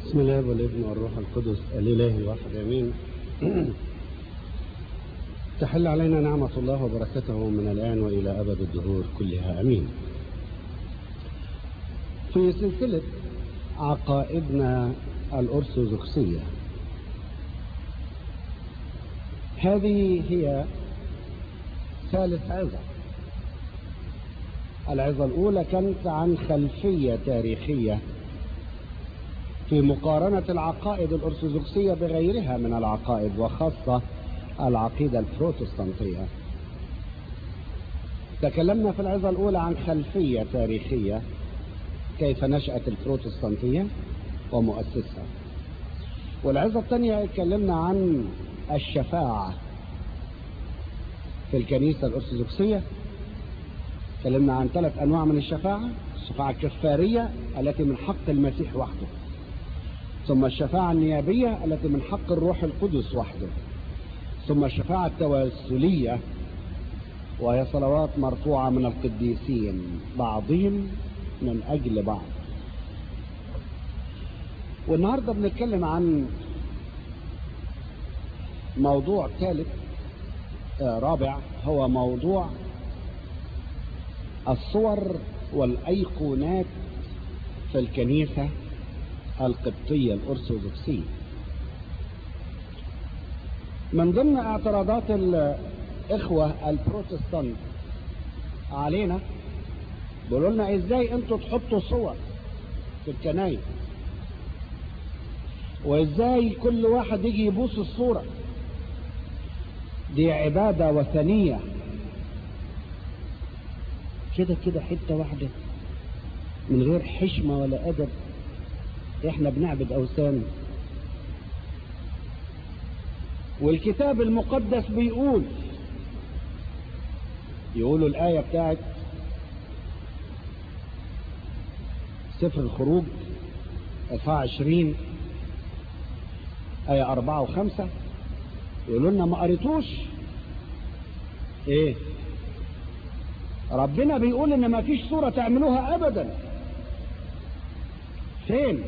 بسم الله والابن والروح القدس الإله الواحد آمين تحل علينا نعمة الله وبركته من الآن وإلى أبد الدهور كلها أمين في سلسلة عقائدنا الأرثوذكسية هذه هي ثالث عظة العظة الأولى كانت عن خلفية تاريخية في مقارنة العقائد الأرثوذكسية بغيرها من العقائد وخاصة العقيدة البروتستانتية تكلمنا في العظة الأولى عن خلفية تاريخية كيف نشأت البروتستانتية ومؤسسها والعظة الثانية اتكلمنا عن الشفاعة في الكنيسة الأرثوذكسية تكلمنا عن ثلاث أنواع من الشفاعة الشفاعة الكفارية التي من حق المسيح وحده ثم الشفاعة النيابية التي من حق الروح القدس وحده ثم الشفاعة التوسلية وهي صلوات مرفوعة من القديسين بعضهم من أجل بعض والنهاردة بنتكلم عن موضوع ثالث آه رابع هو موضوع الصور والأيقونات في الكنيسة القبطية الأرثوذكسية من ضمن اعتراضات الإخوة البروتستانت علينا بيقولوا لنا ازاي انتوا تحطوا صور في الكنايس وازاي كل واحد يجي يبوس الصورة دي عبادة وثنية كده كده حتة واحدة من غير حشمة ولا أدب احنا بنعبد أوثان والكتاب المقدس بيقول يقولوا الآية بتاعت سفر الخروج إصحاح 20 آية أربعة وخمسة يقولوا لنا ما قريتوش إيه ربنا بيقول إن ما فيش صورة تعملوها أبدا فين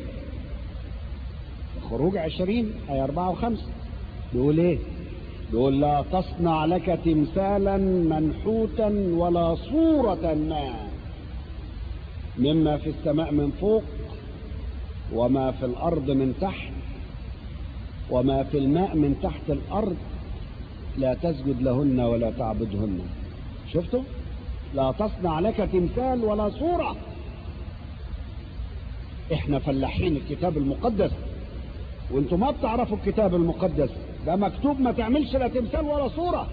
خروج 20 آية أربعة وخمسة بيقول إيه بيقول لا تصنع لك تمثالا منحوتا ولا صورة ما مما في السماء من فوق وما في الأرض من تحت وما في الماء من تحت الأرض لا تسجد لهن ولا تعبدهن شفتوا لا تصنع لك تمثال ولا صورة احنا فلاحين الكتاب المقدس وانتم ما بتعرفوا الكتاب المقدس ده مكتوب ما تعملش لا تمثال ولا صورة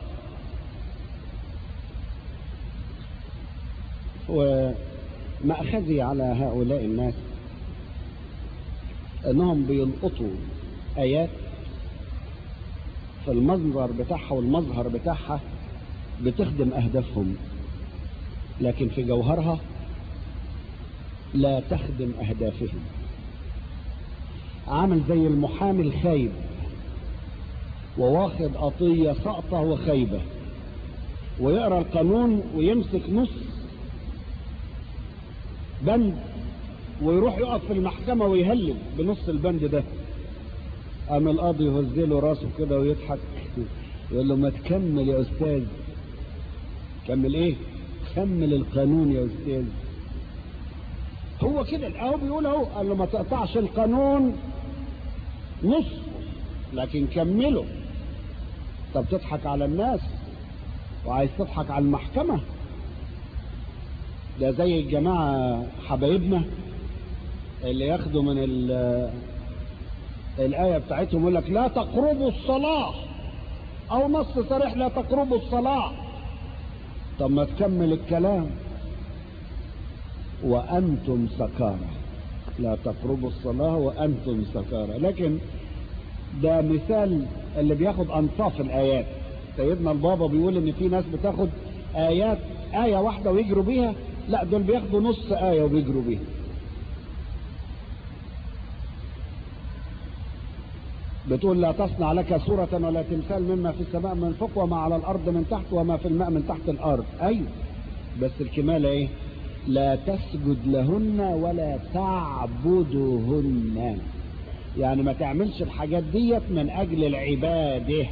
ومأخذي على هؤلاء الناس انهم بيلقطوا ايات في المنظر بتاعها والمظهر بتاعها بتخدم اهدافهم لكن في جوهرها لا تخدم اهدافهم عامل زي المحامي الخايب وواخد قضية سقطة وخيبة ويقرأ القانون ويمسك نص بند ويروح يقف في المحكمة ويهلل بنص البند ده قام القاضي يهزله راسه كده ويضحك يقول له ما تكمل يا استاذ كمل ايه كمل القانون يا استاذ هو كده اهو بيقول اهو قال له ما تقطعش القانون نص لكن كمله طب تضحك على الناس وعايز تضحك على المحكمة ده زي الجماعة حبايبنا اللي ياخدوا من الآية بتاعتهم يقول لك لا تقربوا الصلاة أو نص صريح لا تقربوا الصلاة طب ما تكمل الكلام وأنتم سكارى لا تقربوا الصلاة وأنتم سكارى لكن ده مثال اللي بياخد أنصاف الآيات سيدنا البابا بيقول إن في ناس بتاخد آيات آية واحدة ويجروا بيها لا دول بياخدوا نص آية وبيجروا بيها بتقول لا تصنع لك صورة ولا تمثال مما في السماء من فوق وما على الأرض من تحت وما في الماء من تحت الأرض أيوة بس الكمالة إيه لا تسجد لهن ولا تعبدهن يعني ما تعملش الحاجات ديت من اجل العباده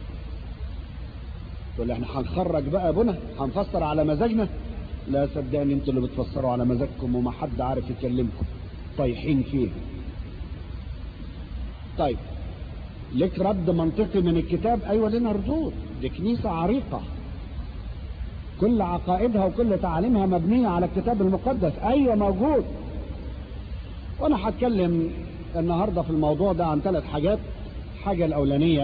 تقول احنا هنخرج بقى ابونا هنفسر على مزاجنا لا صدقني انتوا اللي بتفسروا على مزاجكم وما حد عارف يكلمكم طايحين فيها طيب لك رد منطقي من الكتاب ايوه لنا ردود دي كنيسه عريقه كل عقائدها وكل تعاليمها مبنيه على الكتاب المقدس ايوه موجود وانا هتكلم النهارده في الموضوع ده عن ثلاث حاجات الحاجه الاولانيه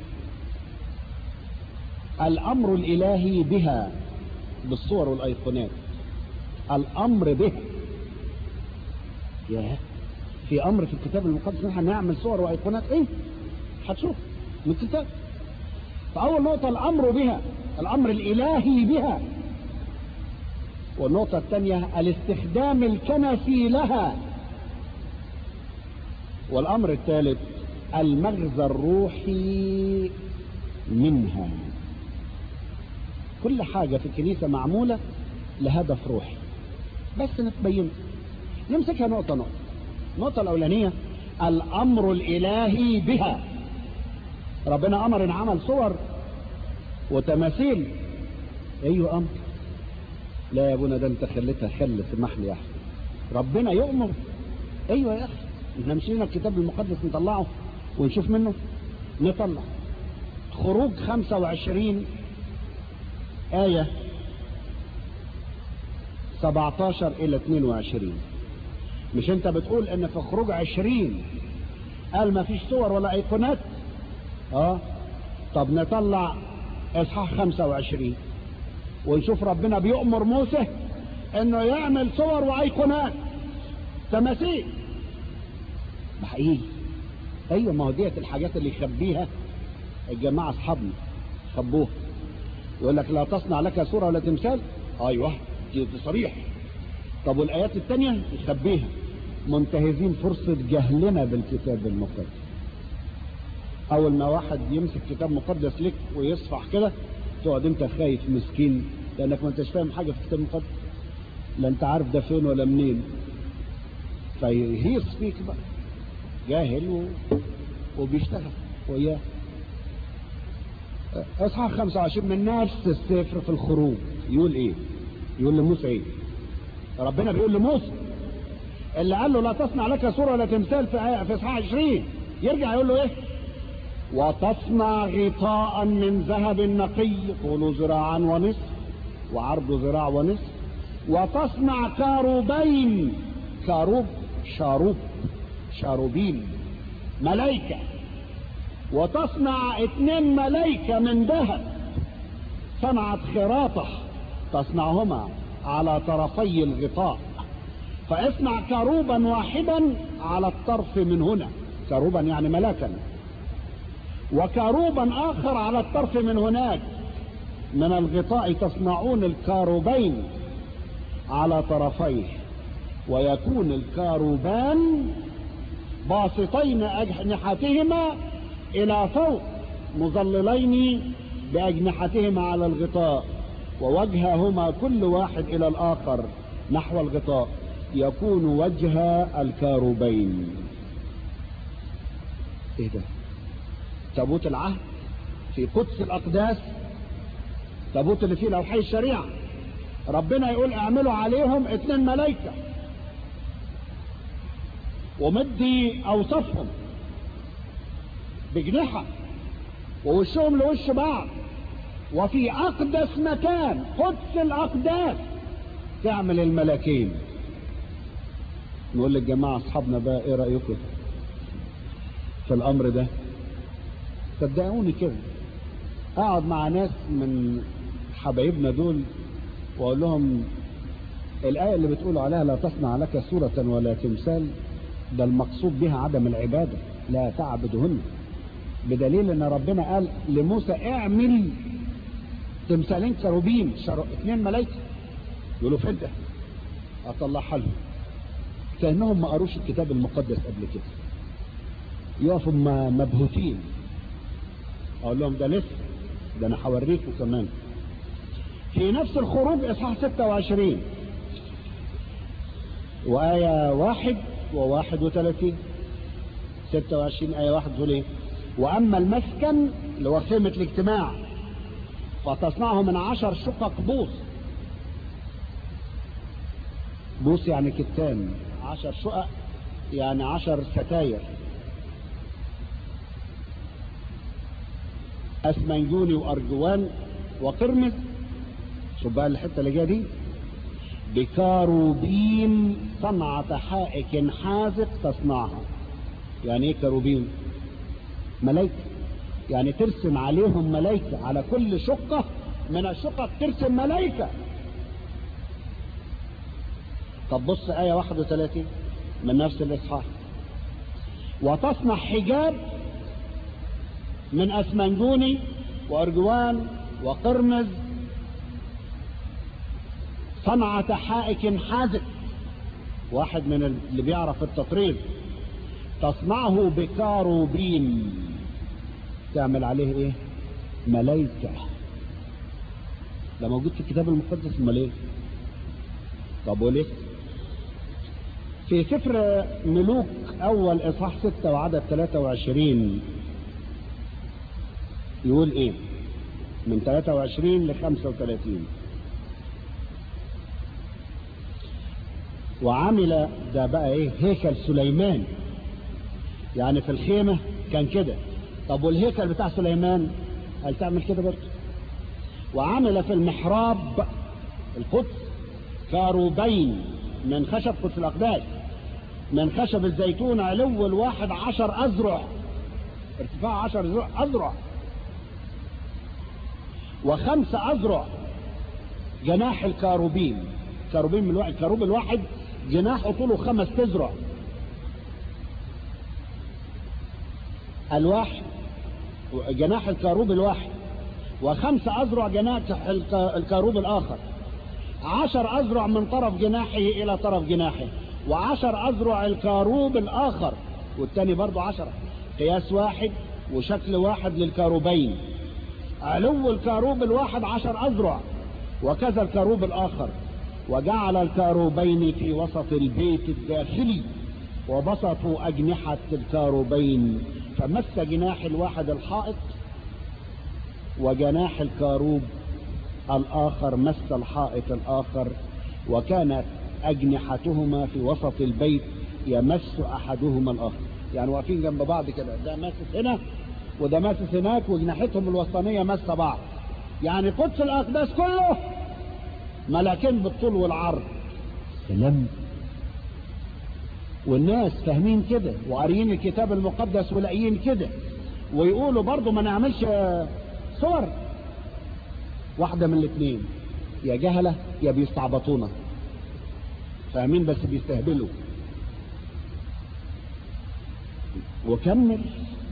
الامر الالهي بها بالصور والايقونات الامر بها ياه في امر في الكتاب المقدس ان احنا نعمل صور وايقونات ايه هتشوف من الكتاب فاول نقطه الامر بها الامر الالهي بها والنقطه الثانيه الاستخدام الكنسي لها والامر الثالث المغزى الروحي منها كل حاجه في الكنيسه معموله لهدف روحي بس نتبين نمسكها نقطه نقطه النقطه الاولانيه الامر الالهي بها ربنا امر ان عمل صور وتماثيل ايوه امر لا يا ابونا ده انت خليتها خل سمح لي يا احسن ربنا يؤمر ايوه يا اخي احنا مش لنا الكتاب المقدس نطلعه ونشوف منه نطلع خروج 25 آية 17 إلى 22 مش أنت بتقول إن في خروج 20 قال ما فيش صور ولا أيقونات اه طب نطلع اصحاح 25 ونشوف ربنا بيؤمر موسى انه يعمل صور وايقونات تماثيل حقيقي ايوه ما هو ديت الحاجات اللي يخبيها الجماعه اصحابنا خبوها يقول لك لا تصنع لك صوره ولا تمثال ايوه دي صريح طب والايات الثانيه يخبيها منتهزين فرصه جهلنا بالكتاب المقدس اول ما واحد يمسك كتاب مقدس لك ويصفح كده تقعد انت خايف مسكين لانك ما انتش فاهم حاجه في الكتاب المقدس لا انت عارف ده فين ولا منين فيهيص فيك بقى جاهل و... وبيشتغل وياه اصحاح 25 من نفس السفر في الخروج يقول ايه يقول لموسى ايه ربنا بيقول لموسى اللي قال له لا تصنع لك صوره ولا تمثال في في اصحاح 20 يرجع يقول له ايه وتصنع غطاء من ذهب نقي طوله ذراعا ونصف وعرضه ذراع ونصف وتصنع كاروبين كاروب شاروب شاروبين ملائكة وتصنع اثنين ملائكة من ذهب صنعت خراطة تصنعهما على طرفي الغطاء فاصنع كروبا واحدا على الطرف من هنا كروبا يعني ملاكا وكروبا اخر على الطرف من هناك من الغطاء تصنعون الكاروبين على طرفيه ويكون الكاروبان باسطين اجنحتهما الى فوق مظللين باجنحتهما على الغطاء ووجههما كل واحد الى الاخر نحو الغطاء يكون وجه الكاروبين ايه ده تابوت العهد في قدس الاقداس تابوت اللي فيه لوحي الشريعه ربنا يقول اعملوا عليهم اتنين ملائكه ومدي اوصافهم بجنحة ووشهم لوش بعض وفي اقدس مكان قدس الاقداس تعمل الملاكين نقول للجماعة اصحابنا بقى ايه رأيكم في الامر ده صدقوني كده اقعد مع ناس من حبايبنا دول واقول لهم الآية اللي بتقول عليها لا تصنع لك صورة ولا تمثال ده المقصود بها عدم العبادة لا تعبدهن بدليل ان ربنا قال لموسى اعمل تمثالين كروبين شر... اثنين ملايكة يقولوا فين ده اطلعها لهم كانهم ما قروش الكتاب المقدس قبل كده يقفوا مبهوتين اقول لهم ده لسه ده انا هوريكم كمان في نفس الخروج اصحاح 26 وآية واحد وواحد وثلاثين 26 آية واحد تقول ايه وأما المسكن اللي هو خيمة الاجتماع فتصنعه من عشر شقق بوص بوص يعني كتان عشر شقق يعني عشر ستاير اسمنجوني وارجوان وقرمز شوف بقى الحته اللي جايه دي بكاروبين صنعة حائك حازق تصنعها يعني ايه كاروبين ملائكة يعني ترسم عليهم ملائكة على كل شقة من الشقق ترسم ملائكة طب بص آية 31 من نفس الإصحاح وتصنع حجاب من أسمنجوني وأرجوان وقرمز صنعة حائك حازق واحد من اللي بيعرف التطريز تصنعه بكاروبين تعمل عليه ايه ملايكة ده موجود في الكتاب المقدس امال ايه طب وليه في سفر ملوك اول اصحاح 6 وعدد 23 يقول ايه من 23 ل 35 وعمل ده بقى ايه هيكل سليمان يعني في الخيمة كان كده طب والهيكل بتاع سليمان قال تعمل كده برضه وعمل في المحراب القدس كاروبين من خشب قدس الأقداس من خشب الزيتون علو الواحد عشر أذرع ارتفاع عشر أذرع وخمس أذرع جناح الكاروبين كاروبين من الواحد كاروب الواحد جناحه طوله خمس تزرع الواحد جناح الكاروب الواحد وخمس أذرع جناح الكاروب الآخر عشر أذرع من طرف جناحه إلى طرف جناحه وعشر أذرع الكاروب الآخر والتاني برضو عشرة قياس واحد وشكل واحد للكاروبين علو الكاروب الواحد عشر أذرع وكذا الكاروب الآخر وجعل الكاروبين في وسط البيت الداخلي وبسطوا أجنحة الكاروبين فمس جناح الواحد الحائط وجناح الكاروب الآخر مس الحائط الآخر وكانت أجنحتهما في وسط البيت يمس أحدهما الآخر يعني واقفين جنب بعض كده ده ماسس هنا وده ماسس هناك وجناحتهم الوسطانية مس بعض يعني قدس الأقداس كله ملاكين بالطول والعرض سلام والناس فاهمين كده وقاريين الكتاب المقدس ولاقيين كده ويقولوا برضه ما نعملش صور واحدة من الاثنين يا جهلة يا بيستعبطونا فاهمين بس بيستهبلوا وكمل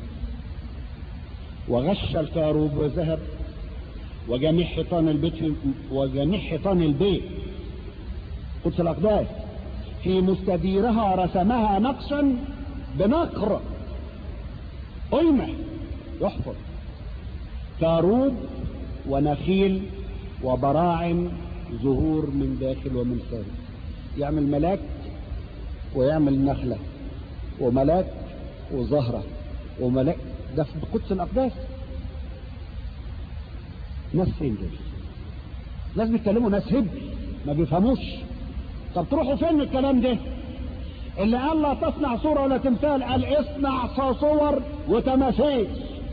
وغش الكاروب وذهب وجميع حيطان البيت وجميع حيطان البيت قدس الأقداس في مستديرها رسمها نقشا بنقر قيمة يحفظ كاروب ونخيل وبراعم زهور من داخل ومن خارج يعمل ملاك ويعمل نخلة وملاك وزهرة وملاك ده في قدس الأقداس ناس فين دول ناس بيتكلموا ناس هب ما بيفهموش طب تروحوا فين الكلام ده اللي قال لا تصنع صورة ولا تمثال قال اصنع صور وتماثيل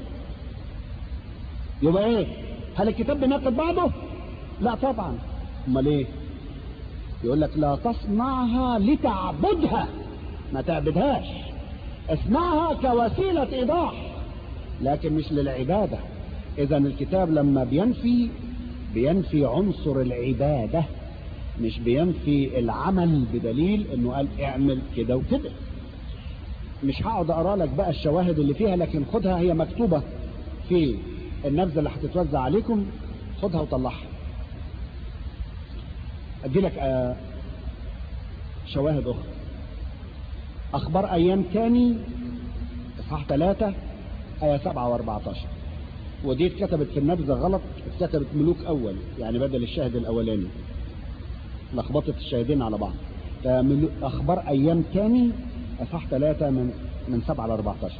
يبقى ايه هل الكتاب بيناقض بعضه لا طبعا امال ايه يقول لك لا تصنعها لتعبدها ما تعبدهاش اصنعها كوسيلة ايضاح لكن مش للعبادة اذا الكتاب لما بينفي بينفي عنصر العبادة مش بينفي العمل بدليل انه قال اعمل كده وكده مش هقعد اقرا لك بقى الشواهد اللي فيها لكن خدها هي مكتوبة في النبذة اللي هتتوزع عليكم خدها وطلعها ادي لك آه شواهد اخرى اخبار ايام تاني اصحاح 3 ايه 7 و14 ودي اتكتبت في النبذة غلط اتكتبت ملوك اول يعني بدل الشاهد الاولاني لخبطت الشاهدين على بعض اخبار ايام تاني اصحاح 3 من من 7 ل 14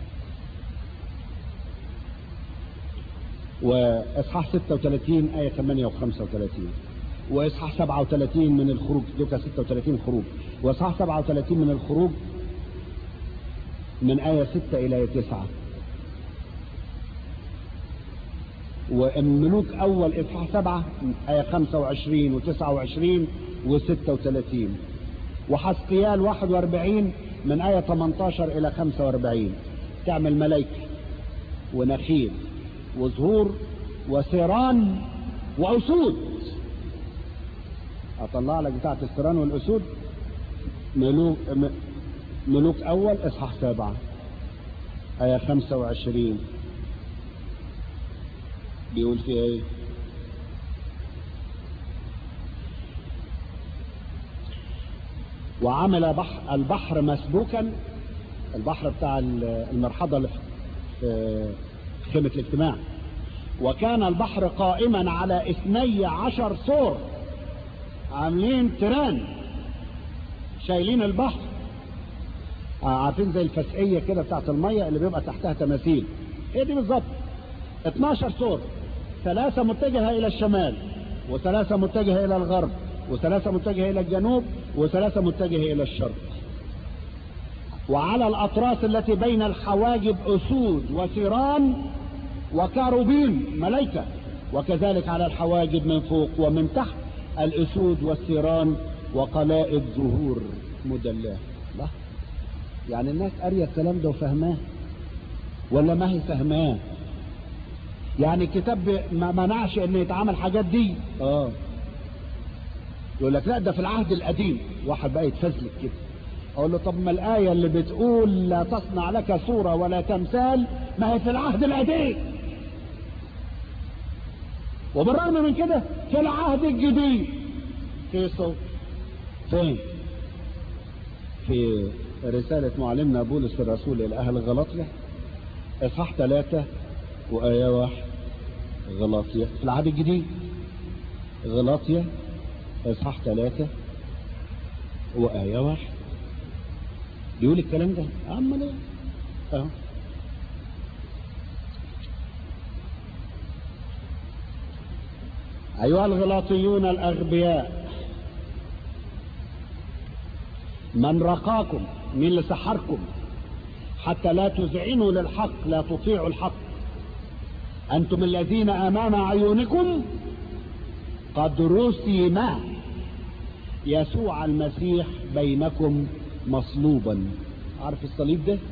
واصحاح 36 آية 8 و 35 واصحاح 37 من الخروج لوكا 36 خروج واصحاح 37 من الخروج من آية 6 إلى 9 وملوك أول إصحاح 7 آية 25 و29 و36 وحسقيال 41 من آية 18 إلى 45 تعمل ملائكة ونخيل وزهور وثيران وأسود أطلع لك بتاعت الثيران والأسود ملوك ملوك أول إصحاح 7 آية 25 بيقول فيها إيه وعمل بحر البحر مسبوكا البحر بتاع المرحضة اللي في خيمة الاجتماع وكان البحر قائما على اثني عشر سور عاملين تران شايلين البحر عارفين زي الفسقية كده بتاعت المية اللي بيبقى تحتها تماثيل هي دي بالظبط 12 سور ثلاثة متجهة إلى الشمال وثلاثة متجهة إلى الغرب وثلاثة متجهة إلى الجنوب وثلاثة متجهة إلى الشرق وعلى الأطراس التي بين الحواجب أسود وثيران وكاروبين ملائكة وكذلك على الحواجب من فوق ومن تحت الأسود والثيران وقلائد زهور مدلاه لا يعني الناس قارية الكلام ده وفهماه ولا ما هي فهماه يعني الكتاب ما منعش ان يتعمل حاجات دي اه يقول لك لا ده في العهد القديم واحد بقى يتفزلك كده اقول له طب ما الايه اللي بتقول لا تصنع لك صوره ولا تمثال ما هي في العهد القديم وبالرغم من كده في العهد الجديد في صوت فين في رسالة معلمنا بولس الرسول إلى أهل غلطية إصحاح ثلاثة وآية واحد غلاطية في العهد الجديد غلاطية إصحاح ثلاثة وآية واحد بيقول الكلام ده أما ليه أهو أيها الغلاطيون الأغبياء من رقاكم مين اللي سحركم حتى لا تذعنوا للحق لا تطيعوا الحق أنتم الذين أمام عيونكم قد رسم يسوع المسيح بينكم مصلوبا عارف الصليب ده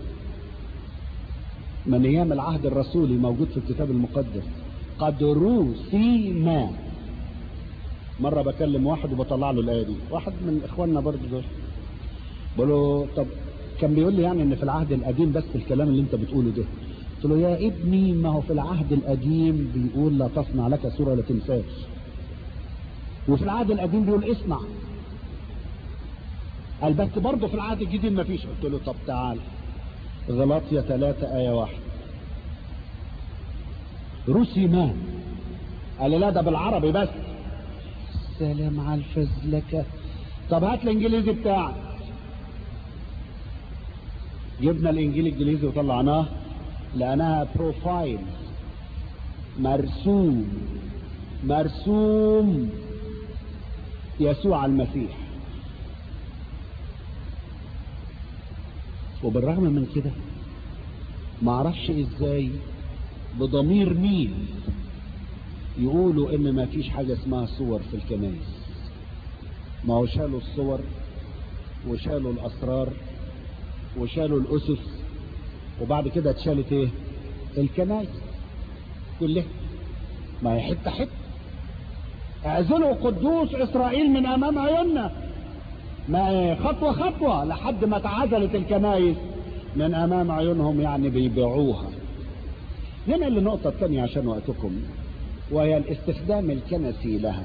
من ايام العهد الرسولي موجود في الكتاب المقدس قد رسم مرة بكلم واحد وبطلع له الآية دي واحد من إخواننا برضه دول بقول له طب كان بيقول لي يعني إن في العهد القديم بس الكلام اللي أنت بتقوله ده قلت له يا ابني ما هو في العهد القديم بيقول لا تصنع لك صورة ولا تمثال وفي العهد القديم بيقول اصنع قال بس برضه في العهد الجديد ما فيش قلت له طب تعال غلاطية ثلاثة آية واحد رسمان قال لي لا ده بالعربي بس سلام على الفزلكة طب هات الانجليزي بتاعك جبنا الانجيل الانجليزي وطلعناه لقيناها بروفايل مرسوم مرسوم يسوع المسيح وبالرغم من كده ما اعرفش ازاي بضمير مين يقولوا ان ما فيش حاجة اسمها صور في الكنائس ما هو شالوا الصور وشالوا الاسرار وشالوا الاسس وبعد كده اتشالت ايه الكنائس كلها ما هي حته حته اعزلوا قدوس اسرائيل من امام عيوننا ما خطوه خطوه لحد ما اتعزلت الكنائس من امام عيونهم يعني بيبيعوها ننقل للنقطه الثانيه عشان وقتكم وهي الاستخدام الكنسي لها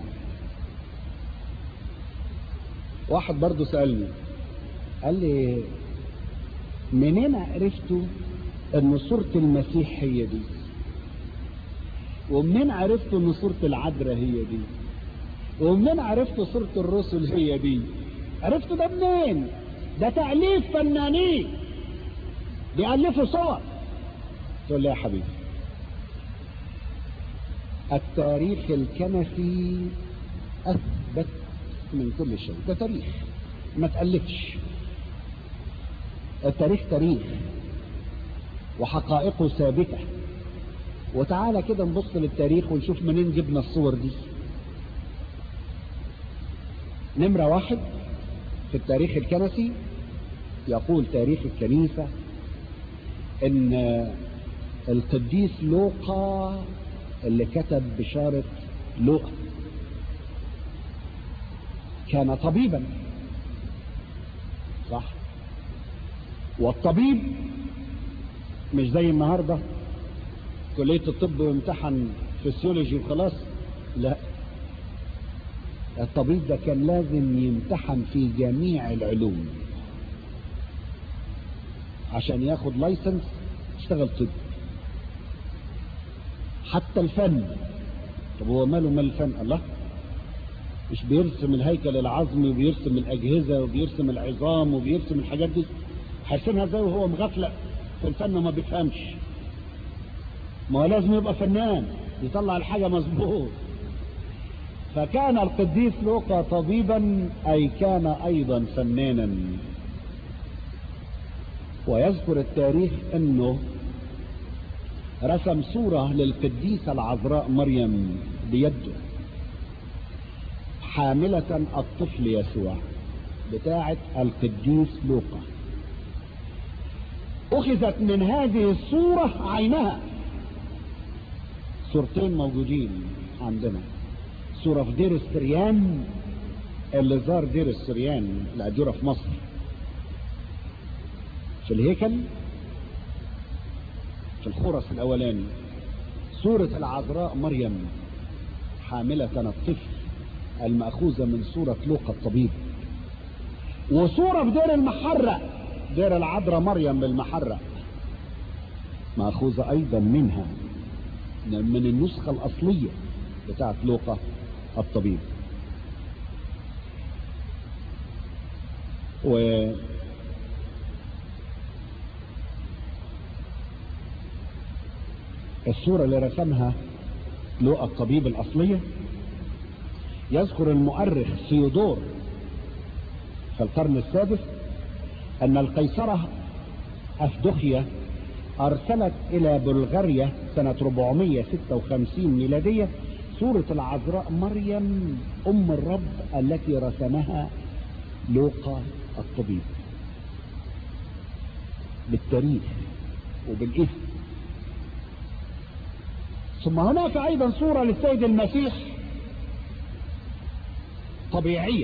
واحد برضو سألني قال لي منين عرفتوا ان صورة المسيح هي دي ومنين عرفتوا ان صورة العذراء هي دي ومنين عرفتوا صورة الرسل هي دي عرفتوا ده منين ده تأليف فنانين بيألفوا صور تقول لي يا حبيبي التاريخ الكنسي أثبت من كل شيء ده تاريخ ما تألفش التاريخ تاريخ وحقائقه ثابتة وتعالى كده نبص للتاريخ ونشوف منين جبنا الصور دي نمرة واحد في التاريخ الكنسي يقول تاريخ الكنيسة ان القديس لوقا اللي كتب بشارة لوقا كان طبيبا صح والطبيب مش زي النهارده كلية الطب وامتحن فسيولوجي وخلاص لا الطبيب ده كان لازم يمتحن في جميع العلوم عشان ياخد لايسنس يشتغل طب حتى الفن طب هو ماله مال الفن الله مش بيرسم الهيكل العظمي وبيرسم الأجهزة وبيرسم العظام وبيرسم الحاجات دي هيرسمها ازاي وهو مغفلق في الفن وما بيفهمش ما هو لازم يبقى فنان يطلع الحاجة مظبوط فكان القديس لوقا طبيبا أي كان أيضا فنانا ويذكر التاريخ أنه رسم صورة للقديسة العذراء مريم بيده حاملة الطفل يسوع بتاعة القديس لوقا أخذت من هذه الصورة عينها صورتين موجودين عندنا صورة في دير السريان اللي زار دير السريان الأديرة في مصر في الهيكل في الخرس الأولاني صورة العذراء مريم حاملة الطفل المأخوذة من صورة لوقا الطبيب وصورة في دير المحرة دير العذراء مريم بالمحرة مأخوذة أيضا منها من النسخة الأصلية بتاعت لوقا الطبيب و الصورة اللي رسمها لوقا الطبيب الأصلية يذكر المؤرخ ثيودور في القرن السادس أن القيصرة أفدخية أرسلت إلى بلغاريا سنة 456 ميلادية صورة العذراء مريم أم الرب التي رسمها لوقا الطبيب بالتاريخ وبالاسم ثم هناك أيضا صورة للسيد المسيح طبيعية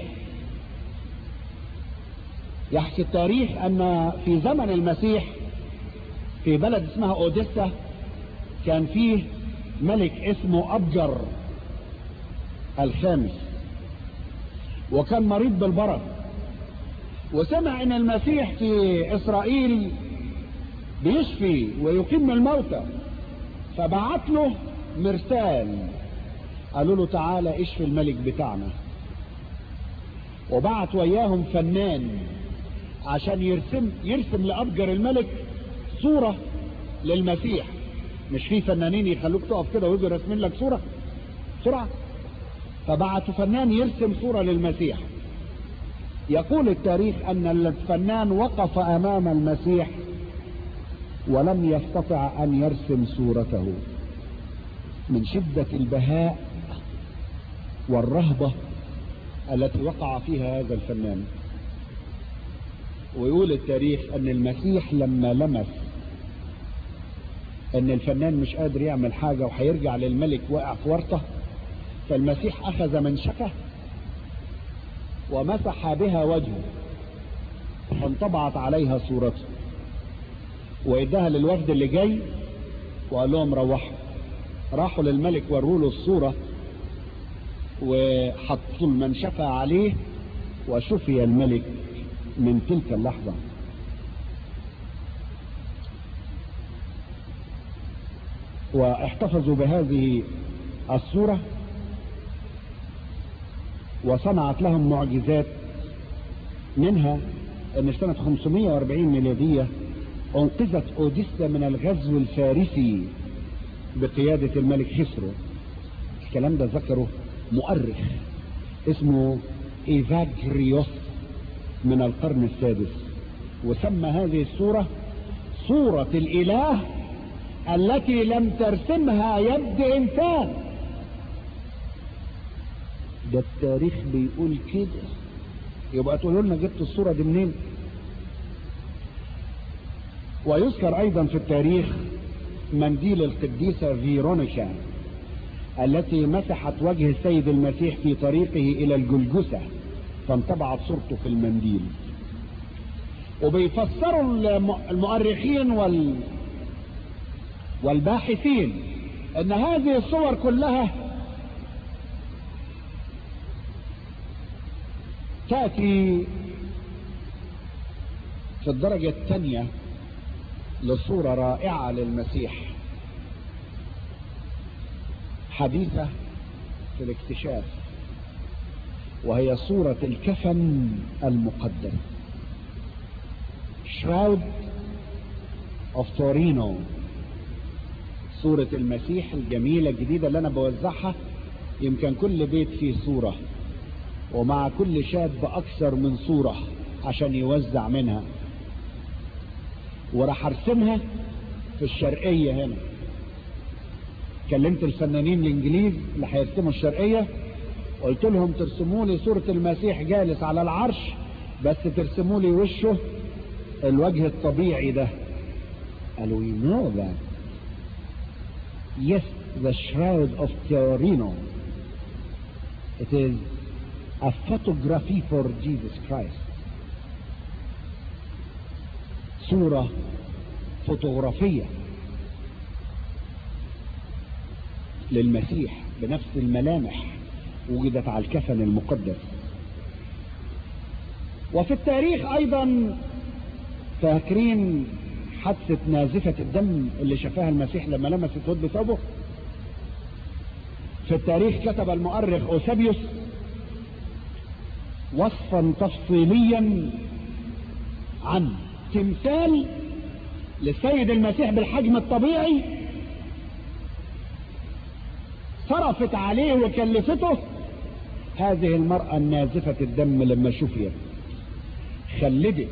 يحكي التاريخ أن في زمن المسيح في بلد اسمها أوديسا كان فيه ملك اسمه أبجر الخامس وكان مريض بالبرد وسمع ان المسيح في اسرائيل بيشفي ويقيم الموتى فبعت له مرسال قالوا له تعالى اشفي الملك بتاعنا وبعت وياهم فنان عشان يرسم يرسم لأبجر الملك صورة للمسيح مش في فنانين يخلوك تقف كده ويجوا راسمين لك صورة بسرعة فبعتوا فنان يرسم صورة للمسيح يقول التاريخ أن الفنان وقف أمام المسيح ولم يستطع أن يرسم صورته من شدة البهاء والرهبة التي وقع فيها هذا الفنان ويقول التاريخ أن المسيح لما لمس أن الفنان مش قادر يعمل حاجة وهيرجع للملك واقع في ورطة فالمسيح أخذ منشفة ومسح بها وجهه فانطبعت عليها صورته واداها للوفد اللي جاي وقال لهم روحوا راحوا للملك وروا له الصورة وحطوا المنشفة عليه وشفي الملك من تلك اللحظة واحتفظوا بهذه الصورة وصنعت لهم معجزات منها ان سنة 540 ميلادية انقذت اوديسا من الغزو الفارسي بقيادة الملك خسرو الكلام ده ذكره مؤرخ اسمه ايفاجريوس من القرن السادس وسمى هذه الصورة صورة الاله التي لم ترسمها يد انسان ده التاريخ بيقول كده يبقى تقولوا لنا جبت الصورة دي منين ويذكر ايضا في التاريخ منديل القديسة فيرونيكا التي مسحت وجه السيد المسيح في طريقه الى الجلجسة فانطبعت صورته في المنديل وبيفسروا المؤرخين وال والباحثين ان هذه الصور كلها تأتي في الدرجة الثانية لصورة رائعة للمسيح حديثة في الاكتشاف وهي صورة الكفن المقدس شراود اوف تورينو صورة المسيح الجميلة الجديدة اللي انا بوزعها يمكن كل بيت فيه صورة ومع كل شاب اكثر من صورة عشان يوزع منها وراح ارسمها في الشرقية هنا كلمت الفنانين الانجليز اللي هيرسموا الشرقية قلت لهم ترسموا لي صورة المسيح جالس على العرش بس ترسموا لي وشه الوجه الطبيعي ده قالوا we know that yes the shroud of Teorino it is a photography for Jesus Christ صورة فوتوغرافية للمسيح بنفس الملامح وجدت على الكفن المقدس وفي التاريخ ايضا فاكرين حادثة نازفة الدم اللي شافها المسيح لما لمس الثوب بثوبه في التاريخ كتب المؤرخ اوسابيوس وصفا تفصيليا عن تمثال للسيد المسيح بالحجم الطبيعي صرفت عليه وكلفته هذه المرأة النازفة الدم لما شفيت خلدت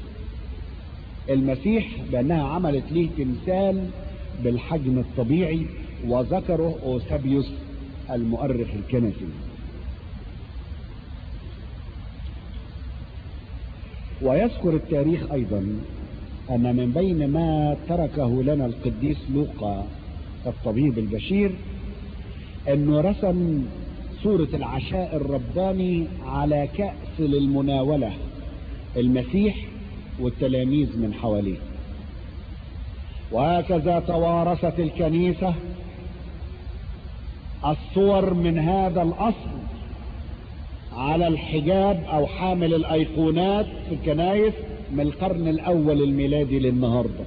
المسيح بأنها عملت ليه تمثال بالحجم الطبيعي وذكره أوسابيوس المؤرخ الكنسي ويذكر التاريخ أيضا أن من بين ما تركه لنا القديس لوقا الطبيب البشير أنه رسم صورة العشاء الرباني على كأس للمناولة المسيح والتلاميذ من حواليه وهكذا توارثت الكنيسة الصور من هذا الأصل على الحجاب او حامل الايقونات في الكنايس من القرن الاول الميلادي للنهاردة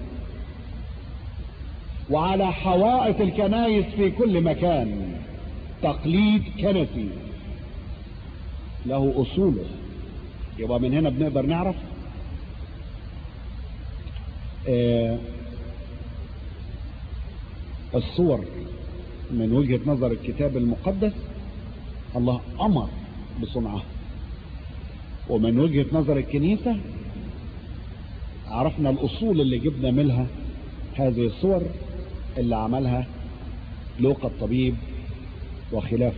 وعلى حوائط الكنايس في كل مكان تقليد كنسي له اصوله يبقى من هنا بنقدر نعرف آه الصور من وجهة نظر الكتاب المقدس الله امر بصنعها ومن وجهة نظر الكنيسة عرفنا الأصول اللي جبنا منها هذه الصور اللي عملها لوقا الطبيب وخلافه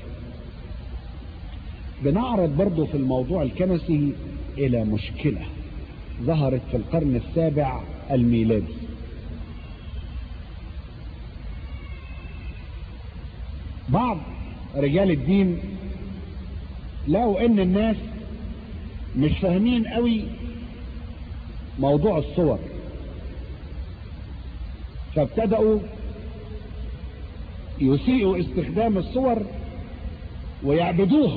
بنعرض برضو في الموضوع الكنسي إلى مشكلة ظهرت في القرن السابع الميلادي بعض رجال الدين لقوا ان الناس مش فاهمين قوي موضوع الصور فابتدأوا يسيئوا استخدام الصور ويعبدوها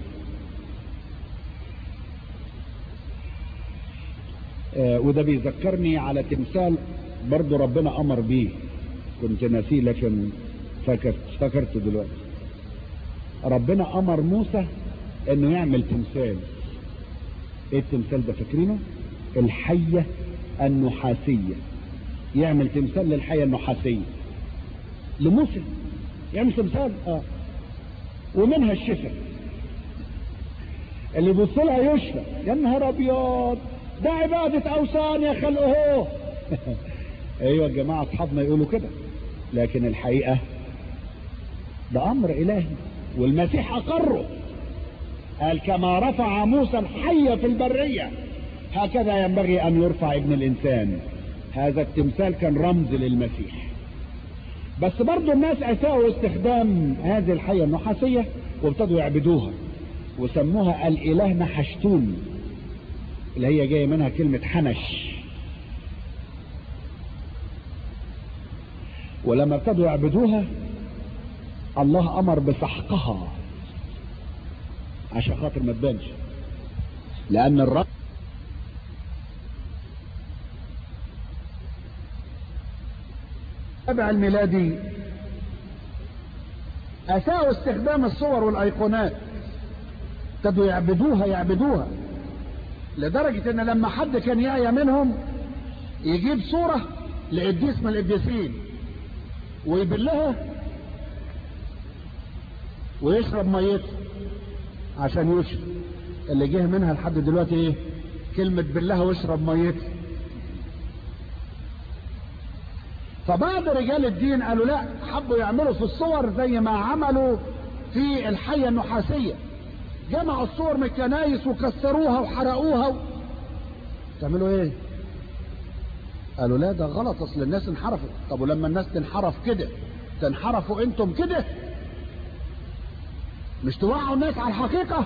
آه وده بيذكرني على تمثال برضو ربنا امر بيه كنت ناسيه لكن فكرت فكرت دلوقتي ربنا امر موسى انه يعمل تمثال ايه التمثال ده فاكرينه الحية النحاسية يعمل تمثال للحية النحاسية لموسى يعمل تمثال اه ومنها الشفا اللي يبص لها يشفى يا نهار ابيض ده عبادة اوثان يا خلقه ايوه يا جماعة اصحابنا يقولوا كده لكن الحقيقة ده امر الهي والمسيح اقره قال كما رفع موسى الحية في البرية هكذا ينبغي ان يرفع ابن الانسان هذا التمثال كان رمز للمسيح بس برضو الناس اساءوا استخدام هذه الحية النحاسية وابتدوا يعبدوها وسموها الاله نحشتون اللي هي جاية منها كلمة حنش ولما ابتدوا يعبدوها الله امر بسحقها عشان خاطر ما تبانش لان الرب السابع الميلادي اساءوا استخدام الصور والايقونات ابتدوا يعبدوها يعبدوها لدرجة ان لما حد كان يعيا منهم يجيب صورة لقديس من القديسين ويبلها ويشرب ميته عشان يشرب اللي جه منها لحد دلوقتي ايه كلمة بالله واشرب ميته فبعض رجال الدين قالوا لا حبوا يعملوا في الصور زي ما عملوا في الحية النحاسية جمعوا الصور من الكنايس وكسروها وحرقوها و... تعملوا ايه قالوا لا ده غلط اصل الناس انحرفت طب ولما الناس تنحرف كده تنحرفوا انتم كده مش توعوا الناس على الحقيقة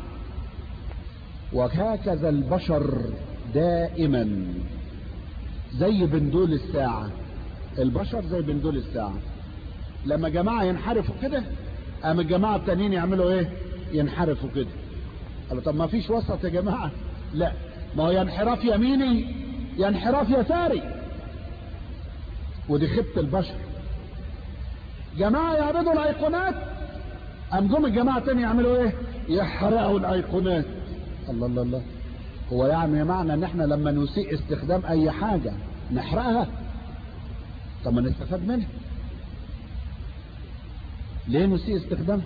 وهكذا البشر دائما زي بندول الساعة البشر زي بندول الساعة لما جماعة ينحرفوا كده قام الجماعة التانيين يعملوا ايه ينحرفوا كده قالوا طب ما فيش وسط يا جماعة لا ما هو ينحراف يميني ينحراف يساري ودي خبة البشر جماعة يعبدوا الايقونات قام جم الجماعة التانية يعملوا ايه يحرقوا الايقونات الله الله الله هو يعني معنى ان احنا لما نسيء استخدام اي حاجة نحرقها طب ما نستفاد منها ليه نسيء استخدامها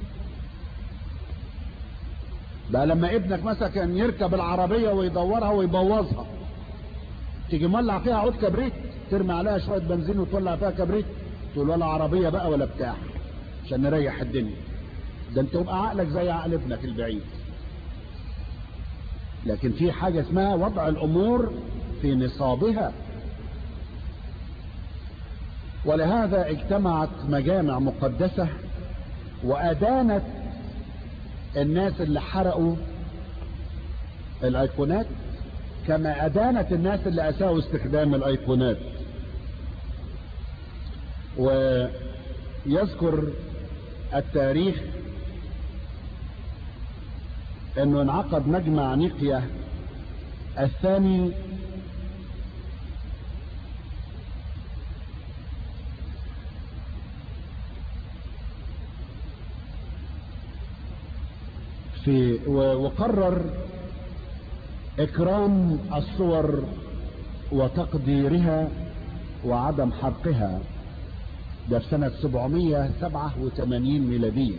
بقى لما ابنك مثلا كان يركب العربية ويدورها ويبوظها تيجي مولع فيها عود كبريت ترمي عليها شوية بنزين وتولع فيها كبريت تقول ولا عربية بقى ولا بتاع عشان نريح الدنيا ده انت يبقى عقلك زي عقل ابنك البعيد لكن في حاجة اسمها وضع الامور في نصابها ولهذا اجتمعت مجامع مقدسة وادانت الناس اللي حرقوا الايقونات كما ادانت الناس اللي اساءوا استخدام الايقونات ويذكر التاريخ انه انعقد مجمع نيقيا الثاني في وقرر اكرام الصور وتقديرها وعدم حرقها ده في سنة 787 ميلادية